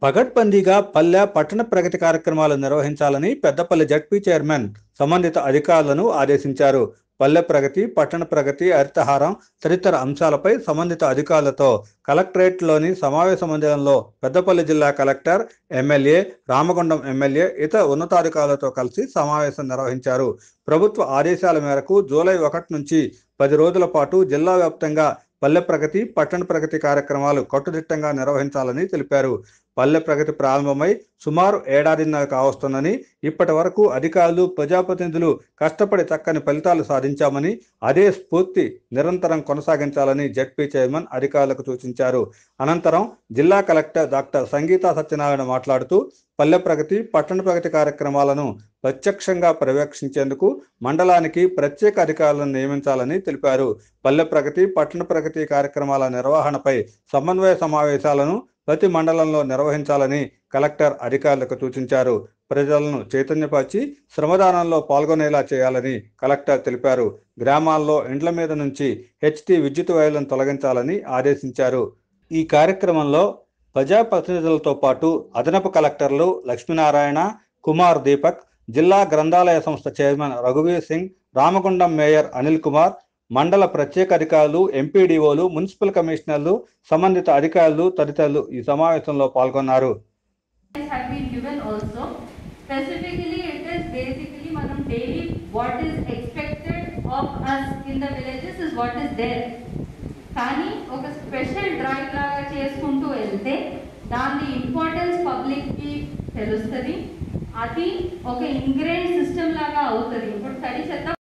పగడ్బందీగా పల్లె పట్టణ ప్రగతి కార్యక్రమాలు నిర్వహించాలని పెద్దపల్లి జడ్పీ చైర్మన్ సంబంధిత అధికారులను ఆదేశించారు పల్లె ప్రగతి పట్టణ ప్రగతి హరితహారం తదితర అంశాలపై సంబంధిత అధికారులతో కలెక్టరేట్లోని సమావేశ మందిరంలో పెద్దపల్లి జిల్లా కలెక్టర్ ఎమ్మెల్యే రామగుండం ఎమ్మెల్యే ఇతర ఉన్నతాధికారులతో కలిసి సమావేశం నిర్వహించారు ప్రభుత్వ ఆదేశాల మేరకు జూలై ఒకటి నుంచి పది రోజుల పాటు జిల్లా వ్యాప్తంగా పల్లె ప్రగతి పట్టణ ప్రగతి కార్యక్రమాలు కట్టుదిట్టంగా నిర్వహించాలని తెలిపారు పల్లె ప్రగతి ప్రారంభమై సుమారు ఏడాదిన్నర కావస్తుందని ఇప్పటి వరకు అధికారులు ప్రజాప్రతినిధులు కష్టపడి చక్కని ఫలితాలు సాధించామని అదే స్ఫూర్తి నిరంతరం కొనసాగించాలని జడ్పీ చైర్మన్ అధికారులకు సూచించారు అనంతరం జిల్లా కలెక్టర్ డాక్టర్ సంగీతా సత్యనారాయణ మాట్లాడుతూ పల్లె ప్రగతి పట్టణ ప్రగతి కార్యక్రమాలను ప్రత్యక్షంగా పర్యవేక్షించేందుకు మండలానికి ప్రత్యేక అధికారులను నియమించాలని తెలిపారు పల్లె ప్రగతి పట్టణ ప్రగతి కార్యక్రమాల నిర్వహణపై సమన్వయ సమావేశాలను ప్రతి మండలంలో నిర్వహించాలని కలెక్టర్ అధికారులకు సూచించారు ప్రజలను చైతన్యపరిచి శ్రమదానంలో పాల్గొనేలా చేయాలని కలెక్టర్ తెలిపారు గ్రామాల్లో ఇండ్ల మీద నుంచి హెచ్టి విద్యుత్ వైర్లను తొలగించాలని ఆదేశించారు ఈ కార్యక్రమంలో ప్రజాప్రతినిధులతో పాటు అదనపు కలెక్టర్లు లక్ష్మీనారాయణ కుమార్ దీపక్ జిల్లా గ్రంథాలయ సంస్థ చైర్మన్ రఘువీర్ సింగ్ రామగుండం మేయర్ అనిల్ కుమార్ మండల ప్రత్యేక అధికారులు ఎంపీడీఓలు మున్సిపల్ కమిషనర్లు సంబంధిత అధికారులు తదితరులు ఈ సమావేశంలో పాల్గొన్నారు have been given also. Specifically, it is basically మనం daily what is expected of us in the villages is what is there. కానీ ఒక స్పెషల్ డ్రైవ్ లాగా చేసుకుంటూ వెళ్తే దాని ఇంపార్టెన్స్ పబ్లిక్ కి తెలుస్తుంది అది ఒక ఇంగ్రేన్ సిస్టమ్ లాగా అవుతుంది ఇప్పుడు తడి చెత్త